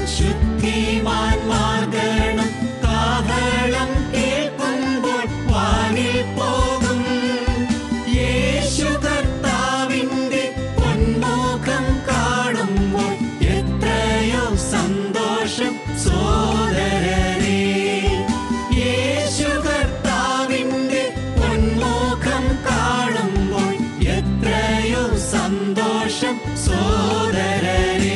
ശുദ്ധിമാന്മാർ ഗണം കാഹളം കേൾക്കുമ്പോൾ വാനിൽ പോകും യേശു കർത്താവിന്റെ പൊന്മുഖം കാണുമ്പോൾ എത്രയോ സന്തോഷം സോദരരേ യേശു കർത്താവിന്റെ പൊന്മുഖം കാണുമ്പോൾ എത്രയോ സന്തോഷം സോദരരേ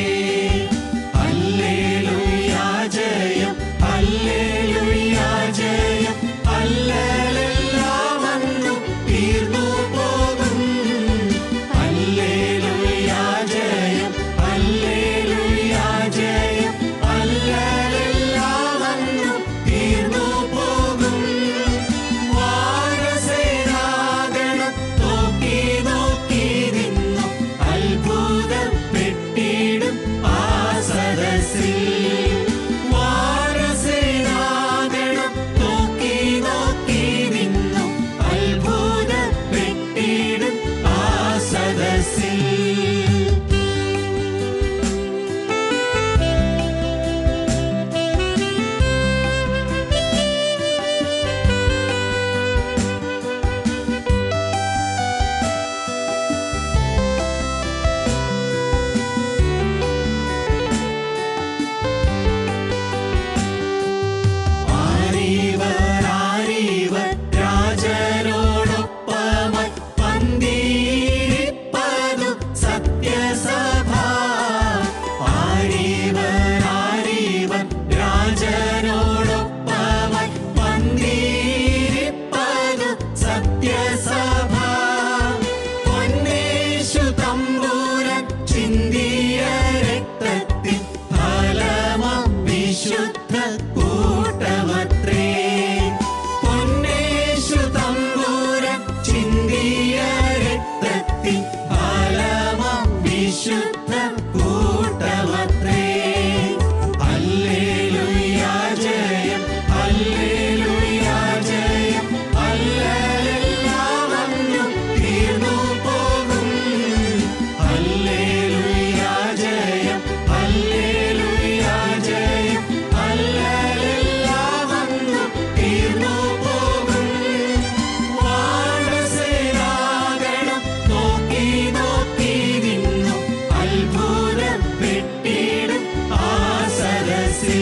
ഹല്ലേലൂയാ ജയം ഹല്ലേലൂയാ ജയം ഹല്ലേലെല്ലാം വന്നു തീർന്നു പോകും ഹല്ലേലൂയാ ജയം ഹല്ലേലൂയാ ജയം ഹല്ലേലെല്ലാം വന്നു തീർന്നു പോകും വാനസേനാഗണം നോക്കി നോക്കി നിന്നു അത്ഭുതപ്പെട്ടിടും ആ സദസ്സിൽ വാനസേനാഗണം നോക്കി നോക്കി നിന്നു അത്ഭുതപ്പെട്ടിടും ആ സദസ്സിൽ ആരീവർ ആരീവർ രാജരോടൊപ്പമായി പന്തിരിപ്പതു സത്യസഭ ആരീവർ ആരീവർ രാജരോടൊപ്പമായി പന്തിരിപ്പതു സത്യസഭ പൊന്നേശു തമ്പൂരൻ ചിന്തിയ രക്തത്തിൽ ഫലമം വിശുദ്ധ കൂട്ടമത്രേ പൊന്നേശു തമ്പൂരൻ ചിന്തിയ രക്തത്തിൽ ഫലമം വിശുദ്ധ കൂട്ടമത്രേ ഹല്ലേലൂയാ ജയം ഹല്ലേലൂയാ ജയം ഹല്ലേലെല്ലാം വന്നു തീർന്നു പോകും ഹല്ലേലൂയാ ജയം ഹല്ലേലൂയാ ജയം ഹല്ലേലെല്ലാം വന്നു തീർന്നു പോകും വാനസേനാഗണം നോക്കി നോക്കി നിന്നു അത്ഭുതപ്പെട്ടിടും ആ സദസ്സിൽ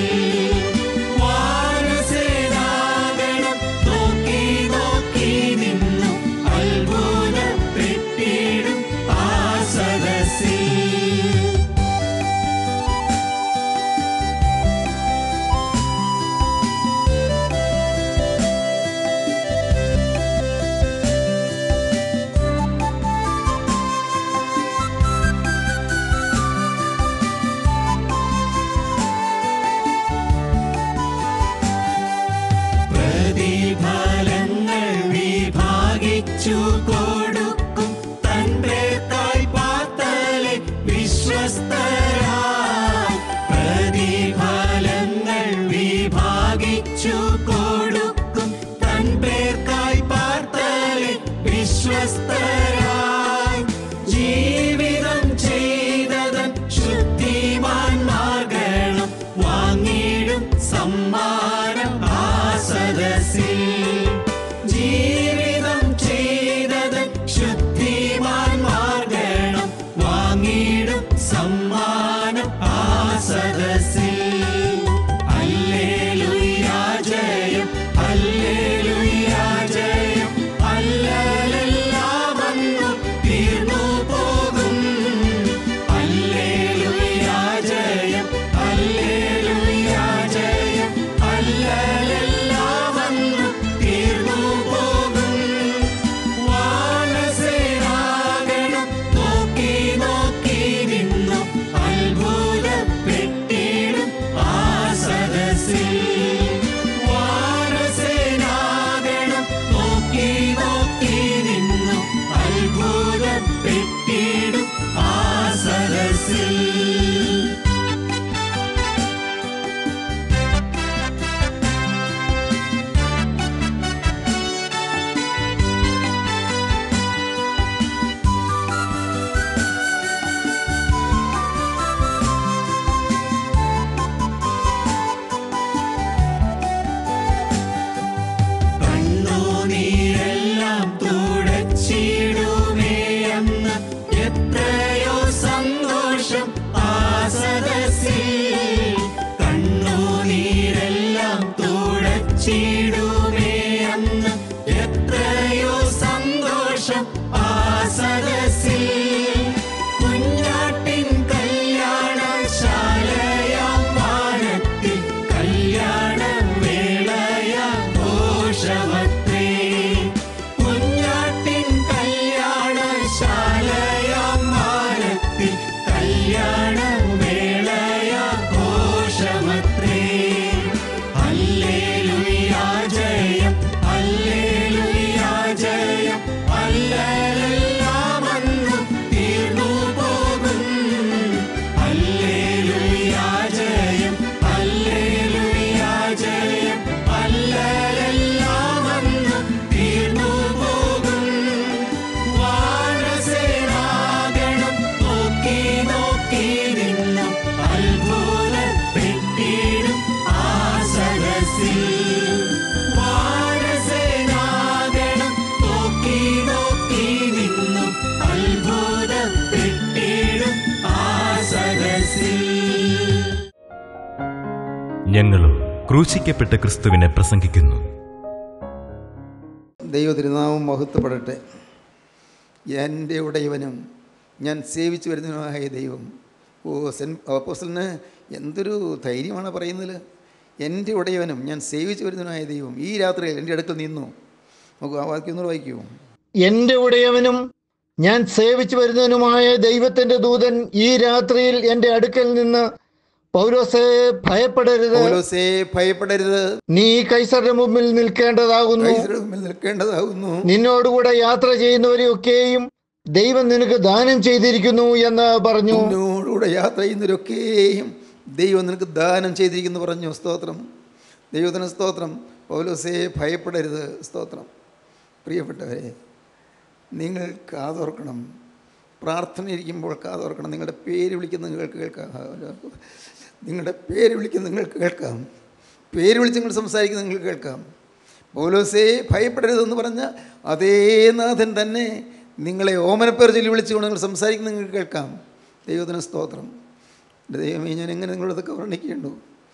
വാനസേനാഗണം നോക്കി നോക്കി നിന്നു അത്ഭുതപ്പെട്ടിടും ആ സദസ്സിൽ പ്രതിഫലങ്ങൾ വിഭാഗിച്ചു കൊടുക്കും തന്റെ തായ്പാത്തലെ വിശ്വസ്തരായി പ്രതിഫലങ്ങൾ വിഭാഗിച്ചു കൊടുക്കും തൻ പേർക്കായി പാർത്തലെ വിശ്വസ്തരായി ജീവിതം ചെയ്തതൻ ശുദ്ധിമാന്മാർഗണം വാങ്ങിടും സമ്മാനം ആ സദസ്സിൽ ജീവിതം ചെയ്തതൻ ശുദ്ധിമാന്മാർഗണം വാങ്ങിടും സമ്മാനം ആ സദസ്സിൽ ഹല്ലേലൂയാ ജയം ഹല്ലേലൂയാ ജയം ഹല്ലേലെല്ലാം വന്നു തീർന്നു പോകും ഹല്ലേലൂയാ ജയം ഹല്ലേലൂയാ ജയം ഞങ്ങളും ക്രൂശിക്കപ്പെട്ട ക്രിസ്തുവിനെ പ്രസംഗിക്കുന്നു ദൈവ തിരുനാമം മഹത്വപ്പെടട്ടെ എൻ്റെ ഉടയവനും ഞാൻ സേവിച്ചു വരുന്നതിനുമായ ദൈവം ഓ സെൻ അപ്പോസ്റ്റലിന് എന്തൊരു ധൈര്യമാണ് പറയുന്നത് എൻ്റെ ഉടയവനും ഞാൻ സേവിച്ചു വരുന്നതിനായ ദൈവം ഈ രാത്രിയിൽ എൻ്റെ അടുക്കൽ നിന്നു നമുക്ക് ആ വാക്യം ഒന്നുകൂടെ വായിക്കൂ എന്റെ ഉടയവനും ഞാൻ സേവിച്ചു വരുന്നതിനുമായ ദൈവത്തിന്റെ ദൂതൻ ഈ രാത്രിയിൽ എന്റെ അടുക്കൽ നിന്ന് പൗലോസെ ഭയപ്പെടരുത് പൗലോസേ ഭയപ്പെടരുത് നീ കൈസരുടെ മുമ്പിൽ നിൽക്കേണ്ടതാകുന്നു കൈസരുടെ മുമ്പിൽ നിൽക്കേണ്ടതാകുന്നു നിന്നോടുകൂടെ യാത്ര ചെയ്യുന്നവരെയൊക്കെയും ദൈവം നിനക്ക് ദാനം ചെയ്തിരിക്കുന്നു എന്ന് പറഞ്ഞു എന്നോടുകൂടെ യാത്ര ചെയ്യുന്നവരൊക്കെയും ദൈവം നിനക്ക് ദാനം ചെയ്തിരിക്കുന്നു പറഞ്ഞു സ്തോത്രം ദൈവത്തിന് സ്തോത്രം പൗലോസേ ഭയപ്പെടരുത് സ്തോത്രം പ്രിയപ്പെട്ടവരെ നിങ്ങൾ കാതോർക്കണം പ്രാർത്ഥന ഇരിക്കുമ്പോൾ കാതോർക്കണം നിങ്ങളുടെ പേര് വിളിക്കുന്ന നിങ്ങൾക്ക് കേൾക്കാം നിങ്ങളുടെ പേര് വിളിക്കുന്ന നിങ്ങൾക്ക് കേൾക്കാം പേര് വിളിച്ച് നിങ്ങൾ സംസാരിക്കുന്നത് നിങ്ങൾക്ക് കേൾക്കാം പൗലോസേ ഭയപ്പെടരുതെന്ന് പറഞ്ഞ അതേ നാഥൻ തന്നെ നിങ്ങളെ ഓമനപ്പേർ ചൊല്ലി വിളിച്ചുകൊണ്ട് നിങ്ങൾ സംസാരിക്കുന്നത് നിങ്ങൾക്ക് കേൾക്കാം ദൈവത്തിന് സ്തോത്രം എൻ്റെ ദൈവമേ ഞാൻ എങ്ങനെ നിങ്ങളതൊക്കെ വർണ്ണിക്കേണ്ടു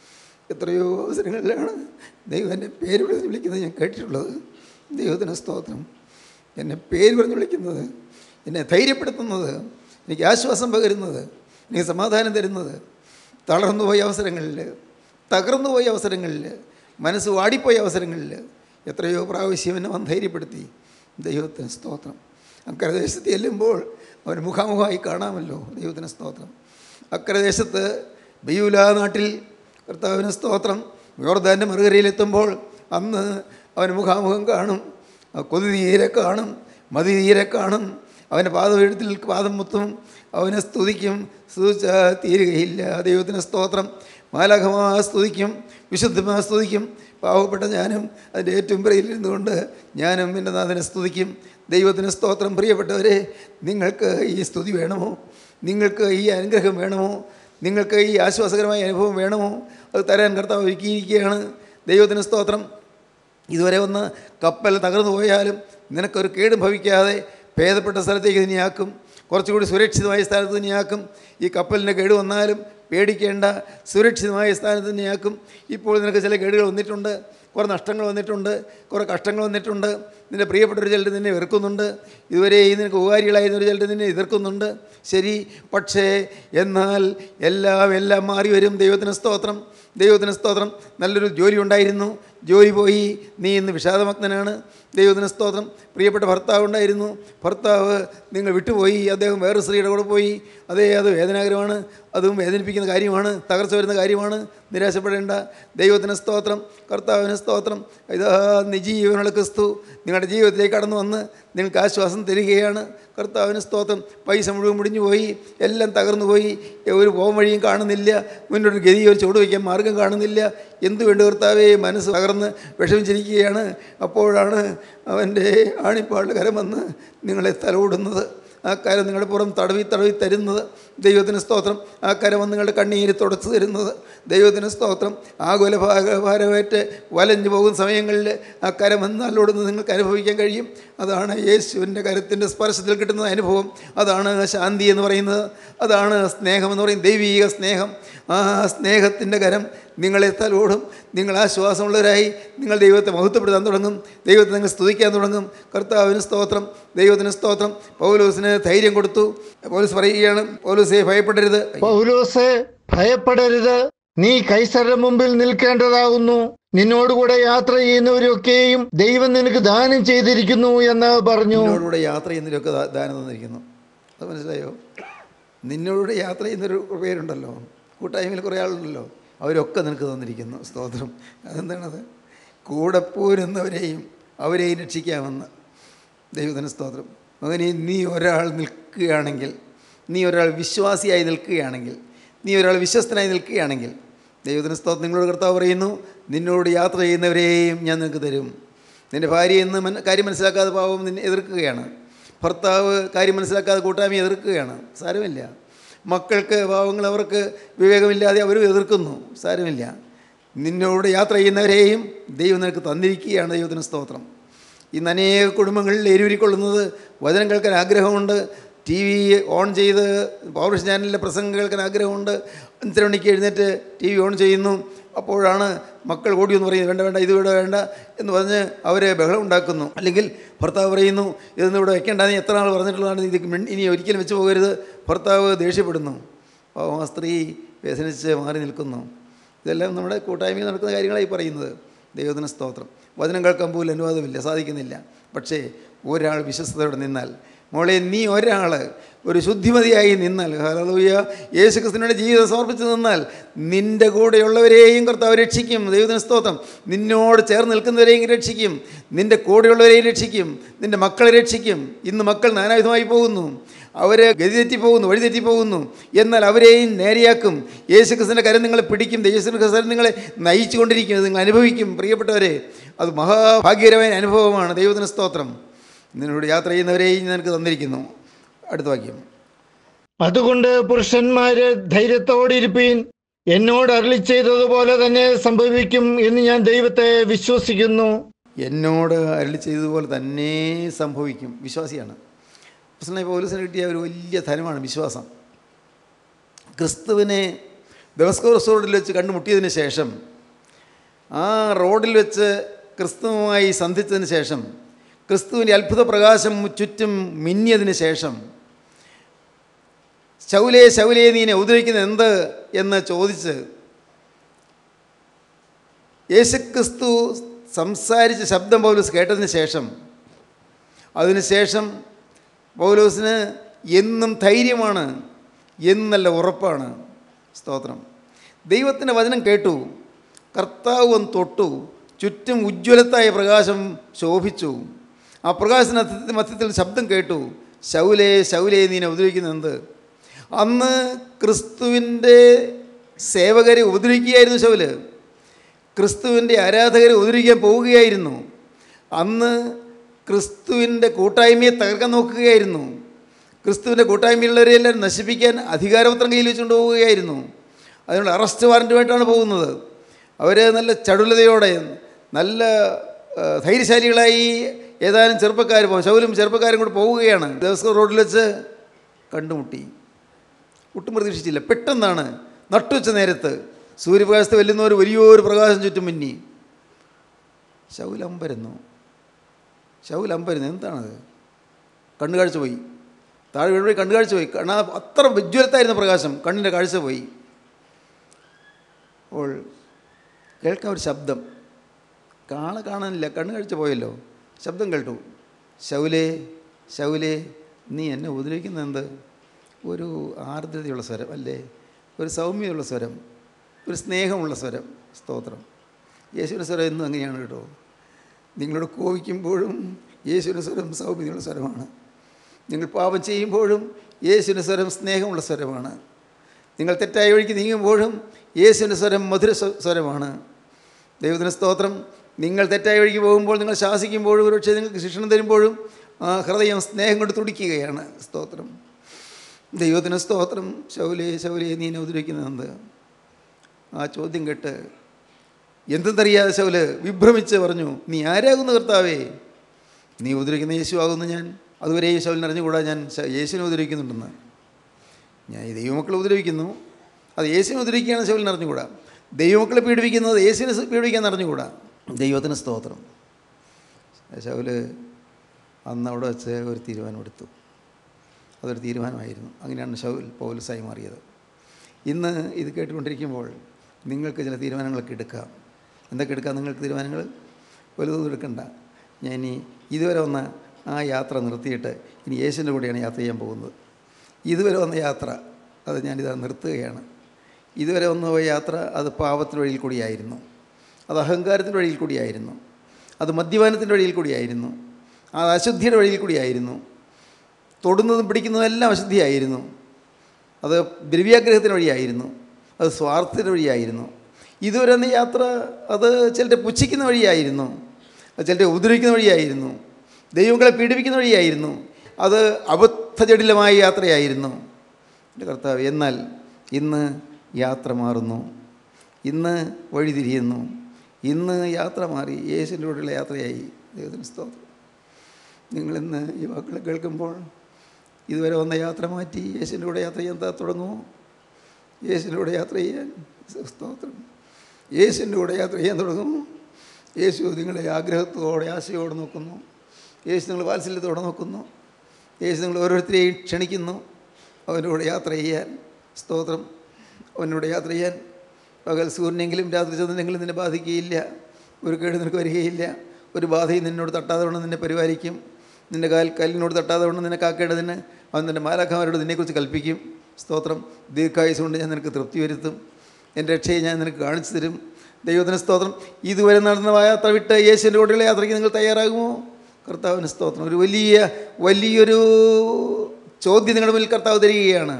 എത്രയോ അവസരങ്ങളിലാണ് ദൈവം എൻ്റെ പേര് പറഞ്ഞ് വിളിക്കുന്നത് ഞാൻ കേട്ടിട്ടുള്ളത് ദൈവത്തിന് സ്തോത്രം എന്നെ പേര് പറഞ്ഞ് വിളിക്കുന്നത് എന്നെ ധൈര്യപ്പെടുത്തുന്നത് എനിക്ക് ആശ്വാസം പകരുന്നത് എനിക്ക് സമാധാനം തരുന്നത് തളർന്നു പോയ അവസരങ്ങളിൽ തകർന്നു പോയ അവസരങ്ങളിൽ മനസ്സ് വാടിപ്പോയ അവസരങ്ങളിൽ എത്രയോ പ്രാവശ്യം എന്നെ വന്ന് ധൈര്യപ്പെടുത്തി ദൈവത്തിന് സ്തോത്രം അക്കരെ ദേശത്ത് ചെല്ലുമ്പോൾ അവൻ മുഖാമുഖമായി കാണാമല്ലോ ദൈവത്തിന് സ്തോത്രം അക്കരെ ദേശത്ത് ബിയൂല നാട്ടിൽ കർത്താവിന് സ്തോത്രം യോർദാൻ്റെ മറുകരയിലെത്തുമ്പോൾ അന്ന് അവൻ മുഖാമുഖം കാണും കൊതി തീരെ കാണും മതി തീരെ കാണും അവൻ്റെ പാദപീഠത്തിൽ പാദം മുത്തും അവനെ സ്തുതിക്കും സ്തുതിച്ചാൽ തീരുകയില്ല ദൈവത്തിന് സ്തോത്രം മാലാഖമാ സ്തുതിക്കും വിശുദ്ധമാ സ്തുതിക്കും പാവപ്പെട്ട ഞാനും അതിൻ്റെ ഏറ്റവും പിറയിലിരുന്നുകൊണ്ട് ഞാനും എൻ്റെ നാഥനെ സ്തുതിക്കും ദൈവത്തിന് സ്തോത്രം പ്രിയപ്പെട്ടവരെ നിങ്ങൾക്ക് ഈ സ്തുതി വേണമോ നിങ്ങൾക്ക് ഈ അനുഗ്രഹം വേണമോ നിങ്ങൾക്ക് ഈ ആശ്വാസകരമായ അനുഭവം വേണമോ അത് തരാൻ കർത്താവ് ഒരുക്കിയിരിക്കുകയാണ് ദൈവത്തിന് സ്തോത്രം ഇതുവരെ ഒന്ന് കപ്പൽ തകർന്നു പോയാലും നിനക്കൊരു കേടും ഭവിക്കാതെ ഭേദപ്പെട്ട സ്ഥലത്തേക്ക് തന്നെയാക്കും കുറച്ചുകൂടി സുരക്ഷിതമായ സ്ഥലത്ത് തന്നെയാക്കും ഈ കപ്പലിൻ്റെ കേട് വന്നാലും പേടിക്കേണ്ട സുരക്ഷിതമായ സ്ഥാനത്ത് തന്നെയാക്കും ഇപ്പോൾ നിനക്ക് ചില കേടുകൾ വന്നിട്ടുണ്ട് കുറേ നഷ്ടങ്ങൾ വന്നിട്ടുണ്ട് കുറേ കഷ്ടങ്ങൾ വന്നിട്ടുണ്ട് നിൻ്റെ പ്രിയപ്പെട്ടൊരു ചിലർ നിന്നെ വെറുക്കുന്നുണ്ട് ഇതുവരെ ഈ നിനക്ക് ഉപകാരികളായിരുന്ന ഒരു ചിലർ നിന്നെ എതിർക്കുന്നുണ്ട് ശരി പക്ഷേ എന്നാൽ എല്ലാം എല്ലാം മാറി വരും ദൈവത്തിന് സ്തോത്രം ദൈവത്തിന് സ്തോത്രം നല്ലൊരു ജോലി ഉണ്ടായിരുന്നു ജോലി പോയി നീ ഇന്ന് വിഷാദമഗ്നനാണ് ദൈവത്തിന് സ്തോത്രം പ്രിയപ്പെട്ട ഭർത്താവ് ഉണ്ടായിരുന്നു ഭർത്താവ് നിങ്ങൾ വിട്ടുപോയി അദ്ദേഹം വേറെ സ്ത്രീയുടെ കൂടെ പോയി അതേ അത് വേദനാകരമാണ് അതും വേദനിപ്പിക്കുന്ന കാര്യമാണ് തകർച്ച വരുന്ന കാര്യമാണ് നിരാശപ്പെടേണ്ട ദൈവത്തിന് സ്തോത്രം കർത്താവിന് സ്തോത്രം ഇതാ നിജീവനുള്ള ക്രിസ്തു നിങ്ങളുടെ ജീവിതത്തിലേക്ക് കടന്നു വന്ന് നിങ്ങൾക്ക് ആശ്വാസം തരികയാണ് കർത്താവിന് സ്തോത്രം പൈസ മുഴുവൻ മുടിഞ്ഞു പോയി എല്ലാം തകർന്നു പോയി ഒരു പോം വഴിയും കാണുന്നില്ല മുന്നോട്ട് ഗതി ഒരു ചുവട് വയ്ക്കാൻ മാർഗം കാണുന്നില്ല എന്തു വേണ്ട കർത്താവേ മനസ്സ് തകർന്ന് വിഷമിച്ചിരിക്കുകയാണ് അപ്പോഴാണ് അവൻ്റെ ആണിപ്പാട് കരം വന്ന് നിങ്ങളെ തലോടുന്നത് ആ കരം നിങ്ങളുടെ പുറം തടവി തടവി തരുന്നത് ദൈവത്തിന് സ്തോത്രം ആ കരം വന്ന് നിങ്ങളുടെ കണ്ണീര് തുടച്ചു തരുന്നത് ദൈവത്തിന് സ്തോത്രം ആകുല ഭാരമേറ്റ് വലഞ്ഞു പോകുന്ന സമയങ്ങളിൽ ആ കരം വന്ന് നല്ലോടുന്നത് നിങ്ങൾക്ക് അനുഭവിക്കാൻ കഴിയും അതാണ് യേശുവിൻ്റെ കരത്തിൻ്റെ സ്പർശത്തിൽ കിട്ടുന്ന അനുഭവം അതാണ് ശാന്തി എന്ന് പറയുന്നത് അതാണ് സ്നേഹം എന്ന് പറയുന്നത് ദൈവീക സ്നേഹം ആ സ്നേഹത്തിൻ്റെ കരം നിങ്ങളെ തലോടും നിങ്ങൾ ആശ്വാസമുള്ളവരായി നിങ്ങൾ ദൈവത്തെ മഹത്വപ്പെടുത്താൻ തുടങ്ങും ദൈവത്തെ നിങ്ങൾ സ്തുതിക്കാൻ തുടങ്ങും കർത്താവിന് സ്തോത്രം ദൈവത്തിന് സ്തോത്രം പൗലോസിന് ധൈര്യം കൊടുത്തു പൗലോസ് പറയുകയാണ് പൗലോസെ ഭയപ്പെടരുത് പൗലോസെ ഭയപ്പെടരുത് നീ കൈസരുടെ മുമ്പിൽ നിൽക്കേണ്ടതാകുന്നു നിന്നോടുകൂടെ യാത്ര ചെയ്യുന്നവരൊക്കെയും ദൈവം നിനക്ക് ദാനം ചെയ്തിരിക്കുന്നു എന്ന് പറഞ്ഞു നിന്നോടുകൂടെ യാത്ര ചെയ്യുന്നവരൊക്കെ ദാ- ദാനം തന്നിരിക്കുന്നു അത് മനസ്സിലായോ നിന്നോടുകൂടെ യാത്ര ചെയ്യുന്നൊരു പേരുണ്ടല്ലോ കൂട്ടായ്മയിൽ കുറേ ആളുണ്ടല്ലോ അവരൊക്കെ നിനക്ക് തന്നിരിക്കുന്നു സ്തോത്രം അതെന്താണത് കൂടെ പോരുന്നവരെയും അവരെയും രക്ഷിക്കാമെന്ന് ദൈവത്തിന് സ്തോത്രം മകനെ നീ ഒരാൾ നിൽക്കുകയാണെങ്കിൽ നീ ഒരാൾ വിശ്വാസിയായി നിൽക്കുകയാണെങ്കിൽ നീ ഒരാൾ വിശ്വസ്തനായി നിൽക്കുകയാണെങ്കിൽ ദൈവത്തിന് സ്തോത്രം നിങ്ങളോട് കർത്താവ് പറയുന്നു നിന്നോട് യാത്ര ചെയ്യുന്നവരെയും ഞാൻ നിനക്ക് തരും നിൻ്റെ ഭാര്യ എന്ന് മന കാര്യം മനസ്സിലാക്കാതെ പാവം നിന്നെ എതിർക്കുകയാണ് ഭർത്താവ് കാര്യം മനസ്സിലാക്കാതെ കൂട്ടായ്മ എതിർക്കുകയാണ് സാരമില്ല മക്കൾക്ക് പാവങ്ങൾ അവർക്ക് വിവേകമില്ലാതെ അവരും എതിർക്കുന്നു സാരമില്ല നിന്നോട് യാത്ര ചെയ്യുന്നവരെയും ദൈവം നിനക്ക് തന്നിരിക്കുകയാണ് ദൈവത്തിന് സ്തോത്രം ഇന്ന് അനേക കുടുംബങ്ങളിൽ എരുവിരിക്കൊള്ളുന്നത് വചനം കേൾക്കാൻ ആഗ്രഹമുണ്ട് ടി വി ഓൺ ചെയ്ത് പൗരുഷ ചാനലിലെ പ്രസംഗം കേൾക്കാൻ ആഗ്രഹമുണ്ട് അഞ്ചര മണിക്ക് എഴുന്നേറ്റ് ടി വി ഓൺ ചെയ്യുന്നു അപ്പോഴാണ് മക്കൾ ഓടി എന്ന് പറയുന്നത് വേണ്ട വേണ്ട ഇത് ഇവിടെ വേണ്ട എന്ന് പറഞ്ഞ് അവർ ബഹളം ഉണ്ടാക്കുന്നു അല്ലെങ്കിൽ ഭർത്താവ് പറയുന്നു ഇതൊന്നും ഇവിടെ വെക്കേണ്ട നീ എത്ര നാൾ പറഞ്ഞിട്ടുള്ളതാണ് ഇത് മിൺ- ഇനി ഒരിക്കലും വെച്ച് പോകരുത് ഭർത്താവ് ദേഷ്യപ്പെടുന്നു പാവം ആ സ്ത്രീ വ്യസനിച്ച് മാറി നിൽക്കുന്നു ഇതെല്ലാം നമ്മുടെ കൂട്ടായ്മയിൽ നടക്കുന്ന കാര്യങ്ങളായി പറയുന്നത് ദൈവത്തിന് സ്തോത്രം വചനം കേൾക്കാൻ പോലും അനുവാദമില്ല സാധിക്കുന്നില്ല പക്ഷേ ഒരാൾ വിശ്വസ്തയോടെ നിന്നാൽ മോളെ നീ ഒരാൾ ഒരു ശുദ്ധിമതിയായി നിന്നാൽ ഹലലൂയ യേശു ക്രിസ്തുവിൻ്റെ ജീവിതം സമർപ്പിച്ച് നിന്നാൽ നിൻ്റെ കൂടെയുള്ളവരെയും കർത്താവ് രക്ഷിക്കും ദൈവത്തിന് സ്തോത്രം നിന്നോട് ചേർന്ന് നിൽക്കുന്നവരെയും രക്ഷിക്കും നിൻ്റെ കൂടെയുള്ളവരെയും രക്ഷിക്കും നിൻ്റെ മക്കളെ രക്ഷിക്കും ഇന്ന് മക്കൾ നാനാവിധമായി പോകുന്നു അവർ ഗതിതെറ്റി പോകുന്നു വഴിതെറ്റി പോകുന്നു എന്നാൽ അവരെയും നേരെയാക്കും യേശു ക്രിസ്തുവിൻ്റെ കരം നിങ്ങളെ പിടിക്കും യേശു ക്രിസ്തു നിങ്ങളെ നയിച്ചു കൊണ്ടിരിക്കും അത് നിങ്ങൾ അനുഭവിക്കും പ്രിയപ്പെട്ടവരെ അത് മഹാഭാഗ്യകരമായ അനുഭവമാണ് ദൈവത്തിന് സ്തോത്രം നിന്നോട് യാത്ര ചെയ്യുന്നവരെയും നിനക്ക് തന്നിരിക്കുന്നു അടുത്ത വാക്യം അതുകൊണ്ട് പുരുഷന്മാര് ധൈര്യത്തോടെ ഇരിപ്പീൻ എന്നോട് അരളി ചെയ്തതുപോലെ തന്നെ സംഭവിക്കും എന്ന് ഞാൻ ദൈവത്തെ വിശ്വസിക്കുന്നു എന്നോട് അരളി ചെയ്തതുപോലെ തന്നെ സംഭവിക്കും വിശ്വാസിയാണ് പ്രശ്നമായി പൗലസിന് കിട്ടിയ ഒരു വലിയ ധനമാണ് വിശ്വാസം ക്രിസ്തുവിനെ ദമസ്കോസ് റോഡിൽ വെച്ച് കണ്ടുമുട്ടിയതിന് ശേഷം ആ റോഡിൽ വെച്ച് ക്രിസ്തുവുമായി സന്ധിച്ചതിന് ശേഷം ക്രിസ്തുവിൻ്റെ അത്ഭുത പ്രകാശം ചുറ്റും മിന്നിയതിന് ശേഷം ശൗലേ ശൗലേ നീനെ ഉദ്രവിക്കുന്നത് എന്ത് എന്ന് ചോദിച്ച് യേശുക്രിസ്തു സംസാരിച്ച ശബ്ദം പൗലോസ് കേട്ടതിന് ശേഷം അതിനുശേഷം പൗലോസിന് എന്നും ധൈര്യമാണ് എന്നല്ല ഉറപ്പാണ് സ്തോത്രം ദൈവത്തിൻ്റെ വചനം കേട്ടു കർത്താവ് വന്ന് തൊട്ടു ചുറ്റും ഉജ്ജ്വലത്തായ പ്രകാശം ശോഭിച്ചു ആ പ്രകാശന മധ്യത്തിൽ ശബ്ദം കേട്ടു ശൗലേ ശൗലേ നീനെ ഉപദ്രവിക്കുന്നത് എന്ത് അന്ന് ക്രിസ്തുവിൻ്റെ സേവകരെ ഉപദ്രവിക്കുകയായിരുന്നു ശൗല് ക്രിസ്തുവിൻ്റെ ആരാധകരെ ഉപദ്രവിക്കാൻ പോവുകയായിരുന്നു അന്ന് ക്രിസ്തുവിൻ്റെ കൂട്ടായ്മയെ തകർക്കാൻ നോക്കുകയായിരുന്നു ക്രിസ്തുവിൻ്റെ കൂട്ടായ്മയുള്ളവരെയെല്ലാം നശിപ്പിക്കാൻ അധികാരപത്രം കയ്യിൽ വെച്ചുകൊണ്ട് പോവുകയായിരുന്നു അതിനുള്ള അറസ്റ്റ് വാറൻറ്റുമായിട്ടാണ് പോകുന്നത് അവർ നല്ല ചടുലതയോടെ നല്ല ആ, ധൈര്യശാലികളായി ഏതാനും ചെറുപ്പക്കാർ പോകും ശൗലും ചെറുപ്പക്കാരും കൂടെ പോവുകയാണ് ദേവസ്വം റോഡിൽ വെച്ച് കണ്ടുമുട്ടി ഒട്ടും പ്രതീക്ഷിച്ചില്ല പെട്ടെന്നാണ് നട്ടുവെച്ച നേരത്ത് സൂര്യപ്രകാശത്ത് വെല്ലുന്ന ഒരു വലിയൊരു പ്രകാശം ചുറ്റും മിന്നി ശൗലമ്പരുന്നു ശൗലമ്പരുന്നു എന്താണത് കണ്ണുകാഴ്ച പോയി താഴെ വീഴുമ്പോൾ കണ്ണുകാഴ്ച പോയി കണ്ണാ അത്ര വിജ്വലത്തായിരുന്ന പ്രകാശം കണ്ണിൻ്റെ കാഴ്ച പോയി അപ്പോൾ കേൾക്കാൻ ഒരു ശബ്ദം കാള കാണാനില്ല കണ്ണ് കാഴ്ച പോയല്ലോ ശബ്ദം കേട്ടു ശൗലേ ശൗലേ നീ എന്നെ ഉപദ്രവിക്കുന്നത് എന്ത് ഒരു ആർദ്രതയുള്ള സ്വരം അല്ലേ ഒരു സൗമ്യമുള്ള സ്വരം ഒരു സ്നേഹമുള്ള സ്വരം സ്തോത്രം യേശുവിൻ്റെ സ്വരം എന്നും അങ്ങനെയാണ് കേട്ടോ നിങ്ങളോട് കോപിക്കുമ്പോഴും യേശുവിൻ്റെ സ്വരം സൗമ്യതയുള്ള സ്വരമാണ് നിങ്ങൾ പാപം ചെയ്യുമ്പോഴും യേശുവിൻ്റെ സ്വരം സ്നേഹമുള്ള സ്വരമാണ് നിങ്ങൾ തെറ്റായ വഴിക്ക് നീങ്ങുമ്പോഴും യേശുവിൻ്റെ സ്വരം മധുര സ്വ- സ്വരമാണ് ദൈവത്തിന് സ്തോത്രം നിങ്ങൾ തെറ്റായ വഴിക്ക് പോകുമ്പോൾ നിങ്ങൾ ശാസിക്കുമ്പോഴും ഒരുപക്ഷെ നിങ്ങൾക്ക് ശിക്ഷണം തരുമ്പോഴും ആ ഹൃദയം സ്നേഹം കൊണ്ട് തുടിക്കുകയാണ് സ്തോത്രം ദൈവത്തിന് സ്തോത്രം ശൗലേ ശൗലേ നീ എന്നെ ഉപദ്രവിക്കുന്നത് ആ ചോദ്യം കേട്ട് എന്തെന്നറിയാതെ ശൗല് വിഭ്രമിച്ച് പറഞ്ഞു നീ ആരാകുന്നു കർത്താവേ നീ ഉപദ്രവിക്കുന്ന യേശു ആകുന്നു ഞാൻ അതുവരെയും ശൗലിന് അറിഞ്ഞുകൂടാ ഞാൻ ശ- യേശുവിനെ ഉപദ്രവിക്കുന്നുണ്ടെന്ന് ഞാൻ ഈ ദൈവമക്കളെ ഉപദ്രവിക്കുന്നു അത് യേശുവിനെ ഉപദ്രവിക്കുകയാണ് ശൗലിന് അറിഞ്ഞുകൂടാ ദൈവമക്കളെ പീഡിപ്പിക്കുന്നത് യേശുവിനെ സ് പീഡിപ്പിക്കാൻ അറിഞ്ഞുകൂടാ ദൈവത്തിന് സ്തോത്രം ശൗല് അന്ന് അവിടെ വെച്ച് ഒരു തീരുമാനമെടുത്തു അതൊരു തീരുമാനമായിരുന്നു അങ്ങനെയാണ് ഷൗൽ പൗലസായി മാറിയത് ഇന്ന് ഇത് കേട്ടുകൊണ്ടിരിക്കുമ്പോൾ നിങ്ങൾക്ക് ചില തീരുമാനങ്ങളൊക്കെ എടുക്കാം എന്തൊക്കെ എടുക്കാം നിങ്ങൾക്ക് തീരുമാനങ്ങൾ വലുതൊന്നും എടുക്കണ്ട ഞാൻ ഇനി ഇതുവരെ വന്ന ആ യാത്ര നിർത്തിയിട്ട് ഇനി യേശുവിൻ്റെ കൂടെയാണ് യാത്ര ചെയ്യാൻ പോകുന്നത് ഇതുവരെ വന്ന യാത്ര അത് ഞാനിത് നിർത്തുകയാണ് ഇതുവരെ വന്ന പോയ യാത്ര അത് പാപത്തിൻ്റെ വഴിയിൽ കൂടിയായിരുന്നു അത് അഹങ്കാരത്തിൻ്റെ വഴിയിൽ കൂടിയായിരുന്നു അത് മദ്യപാനത്തിൻ്റെ വഴിയിൽ കൂടിയായിരുന്നു അത് അശുദ്ധിയുടെ വഴിയിൽ കൂടിയായിരുന്നു തൊടുന്നതും പിടിക്കുന്നതും എല്ലാം അശുദ്ധിയായിരുന്നു അത് ദ്രവ്യാഗ്രഹത്തിന് വഴിയായിരുന്നു അത് സ്വാർത്ഥത്തിന് വഴിയായിരുന്നു ഇതുവരെ എന്ന യാത്ര അത് ചിലരെ പുച്ഛിക്കുന്ന വഴിയായിരുന്നു അത് ചിലരെ ഉപദ്രവിക്കുന്ന വഴിയായിരുന്നു ദൈവങ്ങളെ പീഡിപ്പിക്കുന്ന വഴിയായിരുന്നു അത് അബദ്ധജടിലമായ യാത്രയായിരുന്നു എൻ്റെ കർത്താവ് എന്നാൽ ഇന്ന് യാത്ര മാറുന്നു ഇന്ന് വഴി തിരിയുന്നു ഇന്ന് യാത്ര മാറി യേശുവിൻ്റെ കൂടെയുള്ള യാത്രയായി ദൈവത്തിന് സ്തോത്രം നിങ്ങളിന്ന് ഈ വാക്കുകൾ കേൾക്കുമ്പോൾ ഇതുവരെ വന്ന യാത്ര മാറ്റി യേശുവിൻ്റെ കൂടെ യാത്ര ചെയ്യാൻ ത- തുടങ്ങുമോ യേശുവിൻ്റെ കൂടെ യാത്ര ചെയ്യാൻ സ്തോത്രം യേശുവിൻ്റെ കൂടെ യാത്ര ചെയ്യാൻ തുടങ്ങുന്നു യേശു നിങ്ങളെ ആഗ്രഹത്തോടെ ആശയോടെ നോക്കുന്നു യേശു നിങ്ങൾ വാത്സല്യത്തോടെ നോക്കുന്നു യേശു നിങ്ങൾ ഓരോരുത്തരെയും ക്ഷണിക്കുന്നു അവൻ്റെ കൂടെ യാത്ര ചെയ്യാൻ സ്തോത്രം അവൻ്റെ കൂടെ യാത്ര ചെയ്യാൻ പകൽ സൂര്യനെങ്കിലും രാത്രി ചന്ദ്രനെങ്കിലും നിന്നെ ബാധിക്കുകയില്ല ഒരു കേട് നിനക്ക് വരികയില്ല ഒരു ബാധയും നിന്നോട് തട്ടാതെ വണ്ണം നിന്നെ പരിപാലിക്കും നിൻ്റെ കാൽ കല്ലിനോട് തട്ടാതെ വണ്ണം നിന്നെ കാക്കേണ്ടതിന് അവൻ നിൻ്റെ മാലാഖമാരോട് നിന്നെക്കുറിച്ച് കൽപ്പിക്കും സ്തോത്രം ദീർഘായുസ് കൊണ്ട് ഞാൻ നിനക്ക് തൃപ്തി വരുത്തും എൻ്റെ രക്ഷയെ ഞാൻ നിനക്ക് കാണിച്ചു തരും ദൈവത്തിന് സ്തോത്രം ഇതുവരെ നടന്ന യാത്ര വിട്ട് യേശുവിൻ്റെ കൂടെയുള്ള യാത്രയ്ക്ക് നിങ്ങൾ തയ്യാറാകുമോ കർത്താവിന് സ്തോത്രം ഒരു വലിയ വലിയൊരു ചോദ്യം നിങ്ങളുടെ മുന്നിൽ കർത്താവ് തരികയാണ്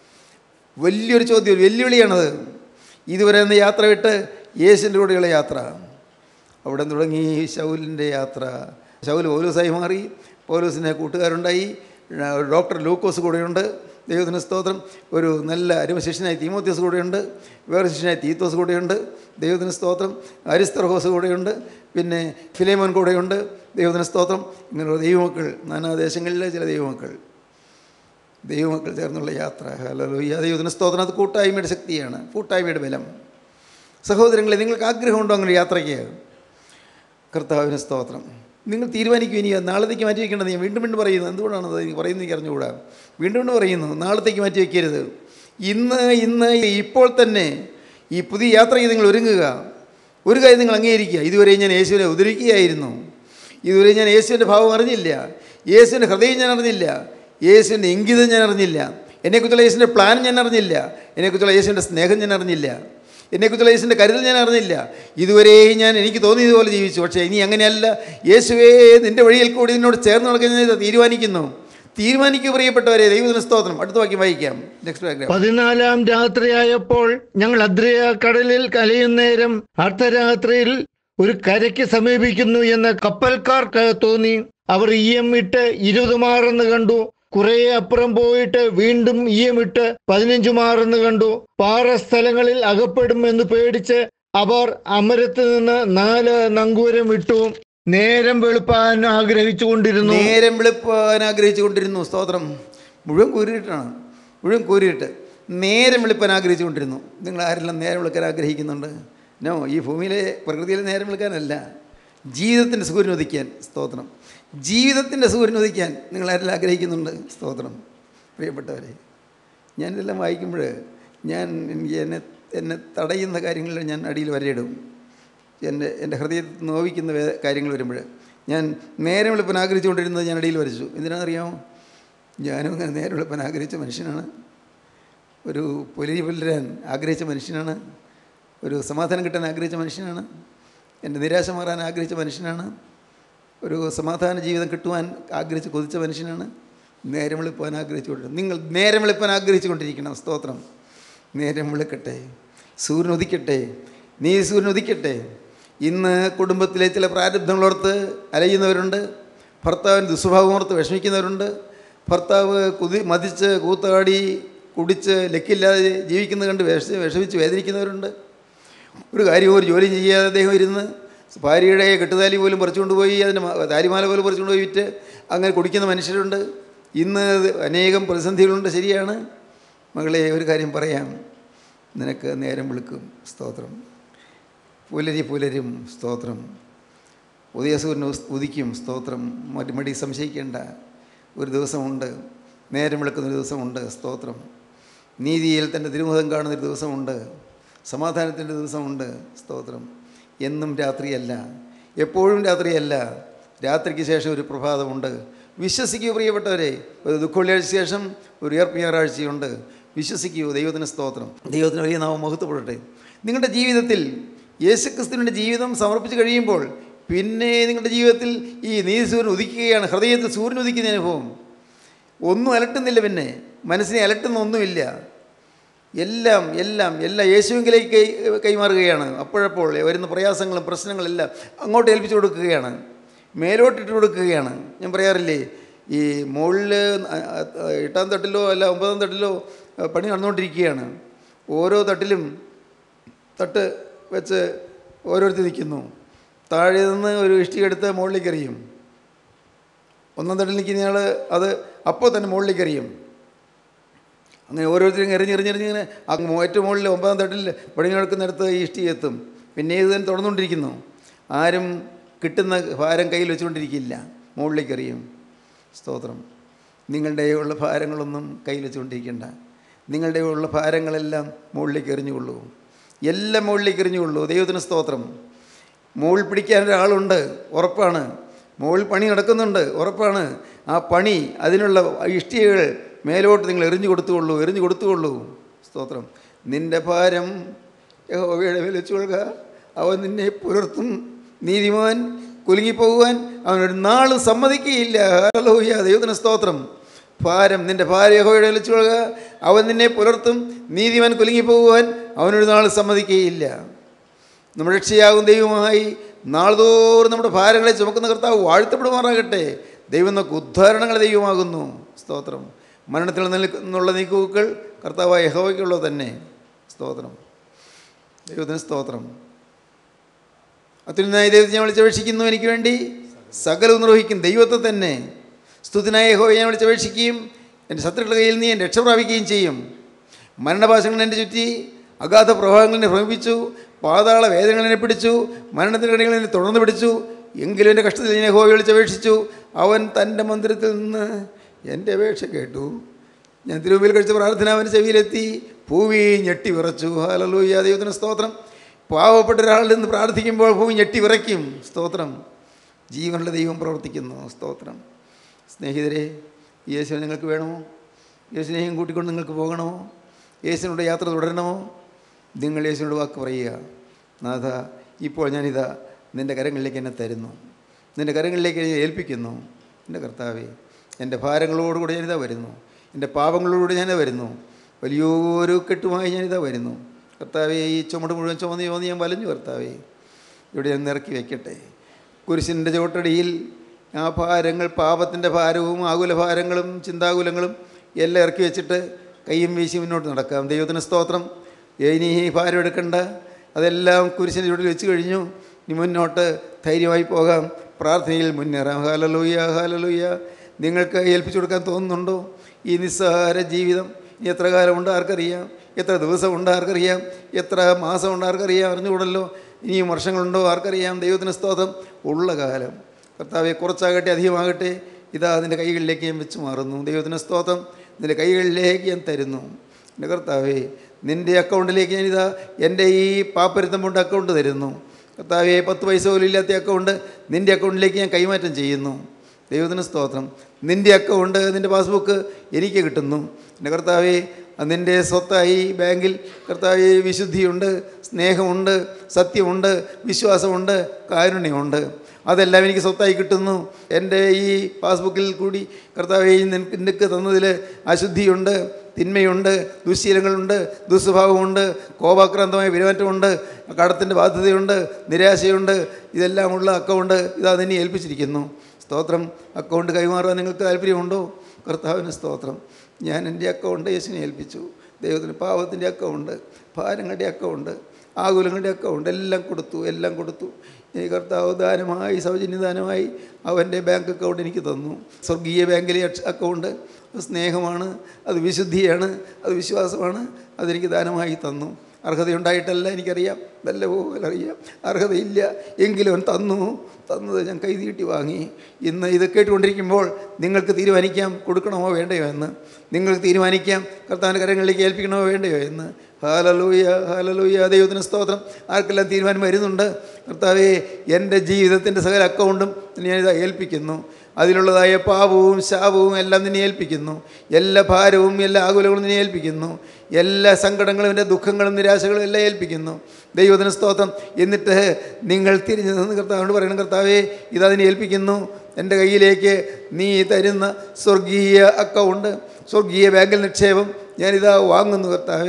വലിയൊരു ചോദ്യം ഒരു വെല്ലുവിളിയാണത് ഇതുവരെ എന്ന യാത്ര വിട്ട് യേശുവിൻ്റെ കൂടെയുള്ള യാത്ര അവിടെ തുടങ്ങി ശൗലിൻ്റെ യാത്ര ശൗൽ പൗലോസായി മാറി പൗലോസിന് കൂട്ടുകാരുണ്ടായി ഡോക്ടർ ലൂക്കോസ് കൂടെയുണ്ട് ദൈവത്തിന് സ്തോത്രം ഒരു നല്ല അരുമശിഷ്യനായി തീമോത്യോസ് കൂടെയുണ്ട് വേറെ ശിഷ്യനായി തീത്തോസ് കൂടെയുണ്ട് ദൈവത്തിന് സ്തോത്രം അരിസ്തർഹോസ് കൂടെയുണ്ട് പിന്നെ ഫിലേമോൻ കൂടെയുണ്ട് ദൈവത്തിന് സ്തോത്രം ഇങ്ങനെയുള്ള ദൈവമക്കൾ നാനാദേശങ്ങളിലെ ചില ദൈവമക്കൾ ദൈവമക്കൾ ചേർന്നുള്ള യാത്ര ഹലോ ദൈവത്തിന് സ്തോത്രം അത് കൂട്ടായ്മയുടെ ശക്തിയാണ് കൂട്ടായ്മയുടെ ബലം സഹോദരങ്ങളെ നിങ്ങൾക്ക് ആഗ്രഹമുണ്ടോ അങ്ങനെ യാത്രയ്ക്ക് കർത്താവിന് സ്തോത്രം നിങ്ങൾ തീരുമാനിക്കും ഇനി അത് നാളത്തേക്ക് മാറ്റി വയ്ക്കേണ്ടത് ഞാൻ വീണ്ടും വീണ്ടും പറയുന്നു എന്തുകൊണ്ടാണ് അത് എനിക്ക് പറയുന്നത് എനിക്ക് അറിഞ്ഞുകൂടാ വീണ്ടും വീണ്ടും പറയുന്നു നാളത്തേക്ക് മാറ്റി വയ്ക്കരുത് ഇന്ന് ഇന്ന് ഇപ്പോൾ തന്നെ ഈ പുതിയ യാത്രയ്ക്ക് നിങ്ങൾ ഒരുങ്ങുക ഒരു കാര്യം നിങ്ങൾ അംഗീകരിക്കുക ഇതുവരെ ഞാൻ യേശുവിനെ ഉദ്ധരിക്കുകയായിരുന്നു ഇതുവരെ ഞാൻ യേശുവിൻ്റെ ഭാവം അറിഞ്ഞില്ല യേശുവിൻ്റെ ഹൃദയം ഞാൻ അറിഞ്ഞില്ല യേശുവിൻ്റെ ഇംഗിതം ഞാൻ അറിഞ്ഞില്ല എന്നെക്കുറിച്ചുള്ള യേശുവിൻ്റെ പ്ലാൻ ഞാൻ അറിഞ്ഞില്ല എന്നെക്കുറിച്ചുള്ള യേശുവിൻ്റെ സ്നേഹം ഞാൻ അറിഞ്ഞില്ല എന്നെക്കുറിച്ചുള്ള യേശുവിൻ്റെ കരുതൽ ഞാൻ അറിഞ്ഞില്ല ഇതുവരെ ഞാൻ എനിക്ക് തോന്നിയതുപോലെ ജീവിച്ചു പക്ഷേ ഇനി അങ്ങനെയല്ല യേശുവേ നിൻ്റെ വഴിയിൽ കൂടി നിന്നോട് ചേർന്ന് നടക്കാൻ ഞാൻ ഇത് തീരുമാനിക്കുന്നു തീരുമാനിക്കുക പ്രിയപ്പെട്ടവരെ ദൈവത്തിന് സ്തോത്രം അടുത്ത വാക്യം വായിക്കാം നെക്സ്റ്റ് പാരഗ്രാഫ് പതിനാലാം രാത്രിയായപ്പോൾ ഞങ്ങൾ അദ്രിയ കടലിൽ കലയുന്നേരം അർദ്ധരാത്രിയിൽ ഒരു കരയ്ക്ക് സമീപിക്കുന്നു എന്ന് കപ്പൽക്കാർക്ക് തോന്നി അവർ ഈയം ഇട്ട് ഇരുപത് മാറെന്ന് കണ്ടു കുറെ അപ്പുറം പോയിട്ട് വീണ്ടും ഈയമിട്ട് പതിനഞ്ചു മാറെന്ന് കണ്ടു പാറ സ്ഥലങ്ങളിൽ അകപ്പെടും എന്ന് പേടിച്ച് അവർ അമരത്ത് നിന്ന് നാല് നങ്കൂരം ഇട്ടു നേരം വെളുപ്പാൻ ആഗ്രഹിച്ചു കൊണ്ടിരുന്നു നേരം വെളുപ്പാൻ ആഗ്രഹിച്ചു കൊണ്ടിരുന്നു സ്തോത്രം മുഴുവൻ കൂരിയിട്ടാണ് മുഴുവൻ കൂരിയിട്ട് നേരം വെളുപ്പാൻ ആഗ്രഹിച്ചു കൊണ്ടിരുന്നു നിങ്ങൾ ആരെല്ലാം നേരം വെളുക്കാൻ ആഗ്രഹിക്കുന്നുണ്ട് നോ ഈ ഭൂമിയിലെ പ്രകൃതിയിലെ നേരം വെളുക്കാനല്ല ജീവിതത്തിൻ്റെ സൂര്യൻ ഉദിക്കാൻ സ്തോത്രം ജീവിതത്തിൻ്റെ സൂര്യൻ ഉദിക്കാൻ നിങ്ങൾ ആരെല്ലാം ആഗ്രഹിക്കുന്നുണ്ട് സ്തോത്രം പ്രിയപ്പെട്ടവരെ ഞാനിതെല്ലാം വായിക്കുമ്പോൾ ഞാൻ എനിക്ക് എന്നെ എന്നെ തടയുന്ന കാര്യങ്ങളിൽ ഞാൻ അടിയിൽ വരയിടും എൻ്റെ എൻ്റെ ഹൃദയത്തിൽ നോവിക്കുന്ന വേ- കാര്യങ്ങൾ വരുമ്പോൾ ഞാൻ നേരം വെളുപ്പൻ ആഗ്രഹിച്ചുകൊണ്ടിരുന്നത് ഞാൻ ഇടയിൽ വരച്ചു എന്തിനാണെന്നറിയാമോ ഞാനും അങ്ങനെ നേരം വെളുപ്പൻ ആഗ്രഹിച്ച മനുഷ്യനാണ് ഒരു പൊലി പുലരാൻ ആഗ്രഹിച്ച മനുഷ്യനാണ് ഒരു സമാധാനം കിട്ടാൻ ആഗ്രഹിച്ച മനുഷ്യനാണ് എൻ്റെ നിരാശ മാറാൻ ആഗ്രഹിച്ച മനുഷ്യനാണ് ഒരു സമാധാന ജീവിതം കിട്ടുവാൻ ആഗ്രഹിച്ച് കൊതിച്ച മനുഷ്യനാണ് നേരം വെളുപ്പാൻ ആഗ്രഹിച്ചുകൊണ്ടിരുന്നത് നിങ്ങൾ നേരം വെളുപ്പാൻ ആഗ്രഹിച്ചുകൊണ്ടിരിക്കണം സ്തോത്രം നേരം വെളുക്കട്ടെ സൂര്യൻ ഉദിക്കട്ടെ നീ സൂര്യൻ ഉദിക്കട്ടെ ഇന്ന് കുടുംബത്തിലെ ചില പ്രാരബ്ധങ്ങളോർത്ത് അലയുന്നവരുണ്ട് ഭർത്താവിന് ദുസ്വഭാവമോർത്ത് വിഷമിക്കുന്നവരുണ്ട് ഭർത്താവ് കുതി മതിച്ച് കൂത്താടി കുടിച്ച് ലക്കില്ലാതെ ജീവിക്കുന്നത് കണ്ട് വിഷ വിഷമിച്ച് വേദനിക്കുന്നവരുണ്ട് ഒരു കാര്യവും ഒരു ജോലി ചെയ്യാതെ അദ്ദേഹം ഇരുന്ന് ഭാര്യയുടെ കെട്ടുതാലി പോലും പറിച്ചുകൊണ്ട് പോയി അതിൻ്റെ മ- താലിമാല പോലും പറിച്ചുകൊണ്ട് പോയി വിറ്റ് അങ്ങനെ കുടിക്കുന്ന മനുഷ്യരുണ്ട് ഇന്ന് ഇത് അനേകം പ്രതിസന്ധികളുണ്ട് ശരിയാണ് മകളെ ഒരു കാര്യം പറയാം നിനക്ക് നേരം വിളിക്കും സ്തോത്രം പുലരി പുലരും സ്തോത്രം ഉദയസൂര്യൻ ഉസ്- ഉദിക്കും സ്തോത്രം മടി മടി സംശയിക്കേണ്ട ഒരു ദിവസമുണ്ട് നേരം വിളക്കുന്ന ഒരു ദിവസമുണ്ട് സ്തോത്രം നീതിയിൽ തൻ്റെ തിരുമുഖം കാണുന്ന ഒരു ദിവസമുണ്ട് സമാധാനത്തിൻ്റെ ദിവസമുണ്ട് സ്തോത്രം എന്നും രാത്രിയല്ല എപ്പോഴും രാത്രിയല്ല രാത്രിക്ക് ശേഷം ഒരു പ്രഭാതമുണ്ട് വിശ്വസിക്കൂ പ്രിയപ്പെട്ടവരെ ഒരു ദുഃഖവെള്ളിയാഴ്ച ശേഷം ഒരു ഉയർപ്പ് ഞായറാഴ്ചയുണ്ട് വിശ്വസിക്കൂ ദൈവത്തിന് സ്തോത്രം ദൈവത്തിന് വലിയ നാമം മഹത്വപ്പെടട്ടെ നിങ്ങളുടെ ജീവിതത്തിൽ യേശുക്രിസ്തുവിൻ്റെ ജീവിതം സമർപ്പിച്ച് കഴിയുമ്പോൾ പിന്നെ നിങ്ങളുടെ ജീവിതത്തിൽ ഈ നീതി സൂര്യൻ ഉദിക്കുകയാണ് ഹൃദയത്തിൽ സൂര്യൻ ഉദിക്കുന്ന അനുഭവം ഒന്നും അലട്ടുന്നില്ല പിന്നെ മനസ്സിനെ അലട്ടുന്ന ഒന്നുമില്ല എല്ലാം എല്ലാം എല്ലാം യേശുവിലേക്ക് കൈ കൈമാറുകയാണ് അപ്പോഴപ്പോൾ വരുന്ന പ്രയാസങ്ങളും പ്രശ്നങ്ങളെല്ലാം അങ്ങോട്ട് ഏൽപ്പിച്ചു കൊടുക്കുകയാണ് മേലോട്ടിട്ട് കൊടുക്കുകയാണ് ഞാൻ പറയാറില്ലേ ഈ മുകളിൽ എട്ടാം തട്ടിലോ അല്ല ഒമ്പതാം തട്ടിലോ അഹ് പണി നടന്നുകൊണ്ടിരിക്കുകയാണ് ഓരോ തട്ടിലും തട്ട് വെച്ച് ഓരോരുത്തർ നിൽക്കുന്നു താഴെ നിന്ന് ഒരു ഇഷ്ടിക എടുത്ത് മുകളിലേക്ക് എറിയും ഒന്നാം തട്ടിൽ നിൽക്കുന്നയാൾ അത് അപ്പോൾ തന്നെ മുകളിലേക്ക് എറിയും അങ്ങനെ ഓരോരുത്തരും എറിഞ്ഞെറിഞ്ഞെറിഞ്ഞിങ്ങനെ അങ്ങ് ഏറ്റവും മുകളിൽ ഒമ്പതാം തട്ടിൽ പടിഞ്ഞു കിടക്കുന്നിടത്ത് ഈ ഇഷ്ടി എത്തും പിന്നെ ഇത് തന്നെ തുടർന്നുകൊണ്ടിരിക്കുന്നു ആരും കിട്ടുന്ന ഭാരം കയ്യിൽ വെച്ചുകൊണ്ടിരിക്കില്ല മുകളിലേക്ക് എറിയും സ്തോത്രം നിങ്ങളുടെ ഉള്ള ഭാരങ്ങളൊന്നും കയ്യിൽ വെച്ചുകൊണ്ടിരിക്കേണ്ട നിങ്ങളുടെ ഉള്ള ഭാരങ്ങളെല്ലാം മുകളിലേക്ക് എറിഞ്ഞുകൊള്ളൂ എല്ലാം മുകളിലേക്ക് എറിഞ്ഞുകൊള്ളൂ ദൈവത്തിന് സ്തോത്രം മുകളിൽ പിടിക്കാൻ ഒരാളുണ്ട് ഉറപ്പാണ് മുകളിൽ പണി നടക്കുന്നുണ്ട് ഉറപ്പാണ് ആ പണി അതിനുള്ള ഇഷ്ടികകൾ മേലോട്ട് നിങ്ങൾ എറിഞ്ഞു കൊടുത്തുകൊള്ളൂ എറിഞ്ഞു കൊടുത്തുകൊള്ളൂ സ്തോത്രം നിന്റെ ഭാരം യഹോവയുടെ മേൽ വെച്ചുകൊള്ളുക അവൻ നിന്നെ പുലർത്തും നീതിമാൻ കുലുങ്ങിപ്പോകുവാൻ അവനൊരു നാളും സമ്മതിക്കുകയില്ല ഹല്ലേലൂയ ദൈവത്തിന് സ്തോത്രം ഭാരം നിന്റെ ഭാര്യ യഹോവയുടെ മേൽ വെച്ചുകൊള്ളുക അവൻ നിന്നെ പുലർത്തും നീതിമാൻ കുലുങ്ങിപ്പോകുവാൻ അവനൊരു നാൾ സമ്മതിക്കുകയില്ല നമ്മുടെ രക്ഷയാകും ദൈവമായി നാൾതോറും നമ്മുടെ ഭാരങ്ങളെ ചുമക്കുന്ന കർത്താവ് വാഴ്ത്തപ്പെടുമാറാകട്ടെ ദൈവം നമുക്ക് ഉദ്ധാരണങ്ങൾ ദൈവമാകുന്നു സ്തോത്രം മരണത്തിൽ നിന്നുള്ള നീക്കുകൾ കർത്താവായ യഹോവയ്ക്കുള്ളത് തന്നെ സ്തോത്രം ദൈവത്തിന് സ്തോത്രം അത്യുന്നായ ദൈവത്തെ ഞാൻ വിളിച്ചപേക്ഷിക്കുന്നു എനിക്ക് വേണ്ടി സകലവും നിർവഹിക്കും ദൈവത്തെ തന്നെ സ്തുതിനായ യഹോവയെ ഞാൻ വിളിച്ചപേക്ഷിക്കുകയും എൻ്റെ ശത്രുക്കളുടെ കയ്യിൽ നീ എൻ്റെ രക്ഷ പ്രാപിക്കുകയും ചെയ്യും മരണപാശങ്ങൾ എൻ്റെ ചുറ്റി അഗാധ പ്രവാഹങ്ങൾ എന്നെ ഭ്രമിപ്പിച്ചു പാതാള വേദനകൾ എന്നെ പിടിച്ചു മരണത്തിൻ്റെ കണികൾ എന്നെ തുടർന്ന് പിടിച്ചു എങ്കിലും എൻ്റെ കഷ്ടത്തിൽ ഞാൻ യഹോവയെ വിളിച്ചപേക്ഷിച്ചു അവൻ തൻ്റെ മന്ദിരത്തിൽ നിന്ന് എൻ്റെ അപേക്ഷ കേട്ടു ഞാൻ തിരുമുമ്പിൽ കഴിച്ച പ്രാർത്ഥന അവൻ്റെ ചെവിയിലെത്തി ഭൂമി ഞെട്ടി വിറച്ചു ഹാലലൂയ ദൈവത്തിന് സ്തോത്രം പാവപ്പെട്ട ഒരാളിൽ നിന്ന് പ്രാർത്ഥിക്കുമ്പോൾ ഭൂമി ഞെട്ടി വിറയ്ക്കും സ്തോത്രം ജീവനുള്ള ദൈവം പ്രവർത്തിക്കുന്നു സ്തോത്രം സ്നേഹിതരെ യേശുവിനെ നിങ്ങൾക്ക് വേണമോ യേശുവിനെയും കൂട്ടിക്കൊണ്ട് നിങ്ങൾക്ക് പോകണമോ യേശുവിനോട് യാത്ര തുടരണമോ നിങ്ങൾ യേശുവിനോട് വാക്ക് പറയുക നാഥ ഇപ്പോൾ ഞാനിതാ നിൻ്റെ കരങ്ങളിലേക്ക് എന്നെ തരുന്നു നിൻ്റെ കരങ്ങളിലേക്ക് എന്നെ ഏൽപ്പിക്കുന്നു എൻ്റെ കർത്താവേ എൻ്റെ ഭാരങ്ങളോടുകൂടി ഞാനിതാ വരുന്നു എൻ്റെ പാപങ്ങളോടുകൂടി ഞാനിതാ വരുന്നു വലിയൊരു കെട്ടുമായി ഞാനിതാ വരുന്നു കർത്താവേ ഈ ചുമട് മുഴുവൻ ചുമന്ന് ചുമന്ന് ഞാൻ വലഞ്ഞു കർത്താവേ ഇവിടെ ഞാൻ ഇറക്കി വയ്ക്കട്ടെ കുരിശിൻ്റെ ചോട്ടടിയിൽ ആ ഭാരങ്ങൾ പാപത്തിൻ്റെ ഭാരവും ആകുല ഭാരങ്ങളും ചിന്താകുലങ്ങളും എല്ലാം ഇറക്കി വെച്ചിട്ട് കയ്യും വീശി മുന്നോട്ട് നടക്കാം ദൈവത്തിന് സ്തോത്രം ഇനി ഈ ഭാരം എടുക്കണ്ട അതെല്ലാം കുരിശിൻ്റെ ചുവട്ടിൽ വെച്ച് കഴിഞ്ഞു ഇനി മുന്നോട്ട് ധൈര്യമായി പോകാം പ്രാർത്ഥനയിൽ മുന്നേറാം ഹാലലൂയ ഹാലലൂയ നിങ്ങൾക്ക് ഏൽപ്പിച്ചു കൊടുക്കാൻ തോന്നുന്നുണ്ടോ ഈ നിസ്സാര ജീവിതം ഇനി എത്ര കാലമുണ്ട് ആർക്കറിയാം എത്ര ദിവസമുണ്ട് ആർക്കറിയാം എത്ര മാസമുണ്ട് ആർക്കറിയാം അറിഞ്ഞുകൂടല്ലോ ഇനിയും വർഷങ്ങളുണ്ടോ ആർക്കറിയാം ദൈവത്തിന് സ്തോത്രം ഉള്ള കാലം കർത്താവെ കുറച്ചാകട്ടെ അധികമാകട്ടെ ഇതാ നിൻ്റെ കൈകളിലേക്ക് ഞാൻ വെച്ച് മാറുന്നു ദൈവത്തിന് സ്തോത്രം നിൻ്റെ കൈകളിലേക്ക് ഞാൻ തരുന്നു എൻ്റെ കർത്താവേ നിൻ്റെ അക്കൗണ്ടിലേക്ക് ഞാനിതാ എൻ്റെ ഈ പാപ്പരുത്തം കൊണ്ട് അക്കൗണ്ട് തരുന്നു കർത്താവെ പത്ത് പൈസ പോലും ഇല്ലാത്ത അക്കൗണ്ട് നിൻ്റെ അക്കൗണ്ടിലേക്ക് ഞാൻ കൈമാറ്റം ചെയ്യുന്നു ദൈവത്തിന് സ്തോത്രം നിൻ്റെ അക്കൗണ്ട് നിൻ്റെ പാസ്ബുക്ക് എനിക്ക് കിട്ടുന്നു എൻ്റെ കർത്താവെ നിൻ്റെ സ്വത്തായി ബാങ്കിൽ കർത്താവെ വിശുദ്ധിയുണ്ട് സ്നേഹമുണ്ട് സത്യമുണ്ട് വിശ്വാസമുണ്ട് കാരുണ്യമുണ്ട് അതെല്ലാം എനിക്ക് സ്വത്തായി കിട്ടുന്നു എൻ്റെ ഈ പാസ്ബുക്കിൽ കൂടി കർത്താവെ നിനക്ക് നിനക്ക് തന്നതിൽ അശുദ്ധിയുണ്ട് തിന്മയുണ്ട് ദുശ്ശീലങ്ങളുണ്ട് ദുസ്വഭാവമുണ്ട് കോപാക്രാന്തമായ പെരുമാറ്റമുണ്ട് കടത്തിൻ്റെ ബാധ്യതയുണ്ട് നിരാശയുണ്ട് ഇതെല്ലാമുള്ള അക്കൗണ്ട് ഇതാ നിന്നെ ഏൽപ്പിച്ചിരിക്കുന്നു സ്തോത്രം അക്കൗണ്ട് കൈമാറാൻ നിങ്ങൾക്ക് താല്പര്യമുണ്ടോ കർത്താവിന് സ്തോത്രം ഞാൻ എൻ്റെ അക്കൗണ്ട് യേശുവിനെ ഏൽപ്പിച്ചു ദൈവത്തിന് പാവത്തിൻ്റെ അക്കൗണ്ട് ഭാരങ്ങളുടെ അക്കൗണ്ട് ആകുലങ്ങളുടെ അക്കൗണ്ട് എല്ലാം കൊടുത്തു എല്ലാം കൊടുത്തു ഈ കർത്താവ് ദാനമായി സൗജന്യ ദാനമായി അവൻ്റെ ബാങ്ക് അക്കൗണ്ട് എനിക്ക് തന്നു സ്വർഗീയ ബാങ്കിലെ അക്ഷ- അക്കൗണ്ട് അത് സ്നേഹമാണ് അത് വിശുദ്ധിയാണ് അത് വിശ്വാസമാണ് അതെനിക്ക് ദാനമായി തന്നു അർഹതയുണ്ടായിട്ടല്ല എനിക്കറിയാം നല്ലപോലെ അറിയാം അർഹതയില്ല എങ്കിലും അവൻ തന്നു തന്നത് ഞാൻ കൈ നീട്ടി വാങ്ങി ഇന്ന് ഇത് കേട്ടുകൊണ്ടിരിക്കുമ്പോൾ നിങ്ങൾക്ക് തീരുമാനിക്കാം കൊടുക്കണമോ വേണ്ടയോ എന്ന് നിങ്ങൾക്ക് തീരുമാനിക്കാം കർത്താവിൻ്റെ കരങ്ങളിലേക്ക് ഏൽപ്പിക്കണമോ വേണ്ടയോ എന്ന് ഹാലലൂയ ഹാലലൂയ ദൈവത്തിന് സ്തോത്രം ആർക്കെല്ലാം തീരുമാനം വരുന്നുണ്ട് കർത്താവേ എൻ്റെ ജീവിതത്തിൻ്റെ സകല അക്കൗണ്ടും ഞാനിതാ ഏൽപ്പിക്കുന്നു അതിലുള്ളതായ പാപവും ശാപവും എല്ലാം നിന്നെ ഏൽപ്പിക്കുന്നു എല്ലാ ഭാരവും എല്ലാ ആകുലങ്ങളും നിന്നെ ഏൽപ്പിക്കുന്നു എല്ലാ സങ്കടങ്ങളും എൻ്റെ ദുഃഖങ്ങളും നിരാശകളും എല്ലാം ഏൽപ്പിക്കുന്നു ദൈവത്തിന് സ്തോത്രം എന്നിട്ട് നിങ്ങൾ തിരിഞ്ഞു നിന്ന് കർത്താവിനോട് പറയണം കർത്താവേ ഇതതിനെ ഏൽപ്പിക്കുന്നു എൻ്റെ കയ്യിലേക്ക് നീ തരുന്ന സ്വർഗീയ അക്കൗണ്ട് സ്വർഗീയ ബാങ്കിൽ നിക്ഷേപം ഞാനിതാ വാങ്ങുന്നു കർത്താവേ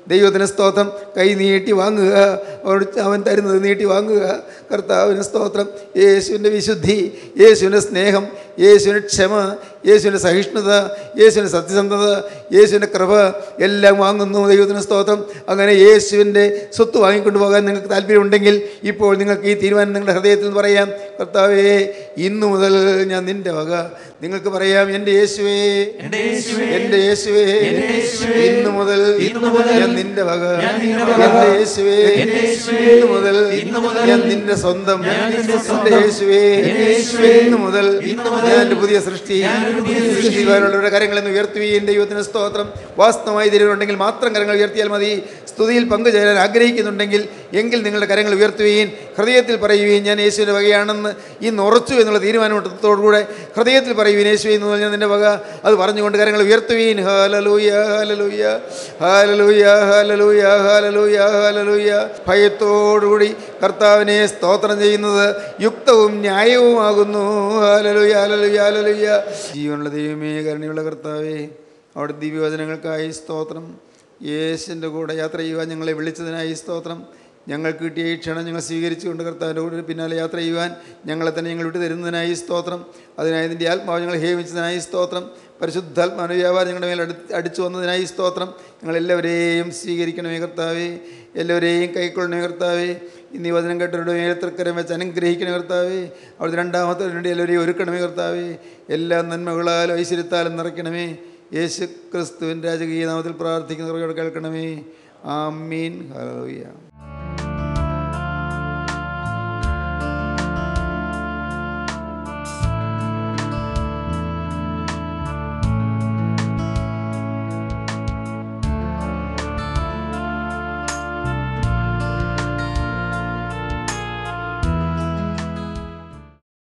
ദൈവത്തിന് സ്തോത്രം കൈ നീട്ടി വാങ്ങുക അവനോട് അവൻ തരുന്നത് നീട്ടി വാങ്ങുക കർത്താവിന് സ്തോത്രം യേശുവിൻ്റെ വിശുദ്ധി യേശുവിൻ്റെ സ്നേഹം യേശുവിൻ്റെ ക്ഷമ യേശുവിൻ്റെ സഹിഷ്ണുത യേശുവിൻ്റെ സത്യസന്ധത യേശുവിൻ്റെ കൃപ എല്ലാം വാങ്ങുന്നു ദൈവത്തിന് സ്തോത്രം അങ്ങനെ യേശുവിൻ്റെ സ്വത്ത് വാങ്ങിക്കൊണ്ട് പോകാൻ നിങ്ങൾക്ക് താല്പര്യമുണ്ടെങ്കിൽ ഇപ്പോൾ നിങ്ങൾക്ക് ഈ തീരുമാനം നിങ്ങളുടെ ഹൃദയത്തിൽ നിന്ന് പറയാം കർത്താവേ ഇന്നു മുതൽ ഞാൻ നിൻ്റെ വക നിങ്ങൾക്ക് പറയാം എൻ്റെ യേശുവേ എൻ്റെ യേശുവേ ഇന്നു മുതൽ ഞാൻ നിന്റെ വക എൻ്റെ യേശുവേ ഇന്നു മുതൽ ഞാൻ നിന്റെ സ്വന്തം എൻ്റെ യേശുവേ ഇന്നു മുതൽ ഞാൻ എൻ്റെ പുതിയ സൃഷ്ടി സൃഷ്ടിക്കാനുള്ളവരുടെ കരങ്ങളെന്ന് ഉയർത്തുകയും ദൈവത്തിന് സ്തോത്രം വാസ്തവമായി തരുന്നുണ്ടെങ്കിൽ മാത്രം കരങ്ങൾ ഉയർത്തിയാൽ മതി സ്തുതിയിൽ പങ്കുചേരാൻ ആഗ്രഹിക്കുന്നുണ്ടെങ്കിൽ എങ്കിൽ നിങ്ങളുടെ കരങ്ങൾ ഉയർത്തുകയും ഹൃദയത്തിൽ പറയുകയും ഞാൻ യേശുവിൻ്റെ വകയാണെന്ന് ഇന്ന് ഉറച്ചു എന്നുള്ള തീരുമാനത്തോടുകൂടെ ഹൃദയത്തിൽ പറയുകയും യേശു എന്ന് പറഞ്ഞാൽ നിൻ്റെ വക അത് പറഞ്ഞുകൊണ്ട് കരങ്ങൾ ഉയർത്തുകയും ഹാലലൂയ ഹാലലൂയ ഹാലലൂയ ഹാലലൂയ ഹാലലൂയ ഹാലലൂയ ഭയത്തോടുകൂടി കർത്താവിനെ സ്തോത്രം ചെയ്യുന്നത് യുക്തവും ന്യായവുമാകുന്നു ഹാലലൂയ ഹാലലൂയ ഹാലലൂയ ജീവനുള്ള ദൈവമേ കരുണയുള്ള കർത്താവേ അവിടെ ദിവ്യവചനങ്ങൾക്കായി സ്തോത്രം യേശുവിൻ്റെ കൂടെ യാത്ര ചെയ്യുവാൻ ഞങ്ങളെ വിളിച്ചതിനായി സ്തോത്രം ഞങ്ങൾക്ക് കിട്ടിയ ഈ ക്ഷണം ഞങ്ങൾ സ്വീകരിച്ചുകൊണ്ട് കർത്താവിൻ്റെ കൂടെ പിന്നാലെ യാത്ര ചെയ്യുവാൻ ഞങ്ങളെ തന്നെ ഞങ്ങൾ വിട്ടു തരുന്നതിനായി സ്തോത്രം അതിനായി ഇതിൻ്റെ ആത്മാവ് ഞങ്ങൾ ഹേമിച്ചതിനായി സ്തോത്രം പരിശുദ്ധാത്മാന വ്യാപാരം ഞങ്ങളുടെ മേൽ അടു അടിച്ചു വന്നതിനായി സ്തോത്രം ഞങ്ങളെല്ലാവരെയും സ്വീകരിക്കണമേ കർത്താവേ എല്ലാവരെയും കൈക്കൊള്ളണമേ കർത്താവേ ഇന്ന് ഈ വചനം കേട്ടവരുടെ മേലത്തൃക്കരം വെച്ച് അനുഗ്രഹിക്കണമേ കർത്താവേ അവിടുത്തെ രണ്ടാമത്തെ വേണ്ടി എല്ലാവരെയും ഒരുക്കണമേ കർത്താവേ എല്ലാ നന്മകളാലും ഐശ്വര്യത്താലും നിറയ്ക്കണമേ യേശു ക്രിസ്തുവിൻ രാജകീയ നാമത്തിൽ പ്രാർത്ഥിക്കുന്നവരോട് കേൾക്കണമേ ആമീൻ ഹല്ലേലൂയ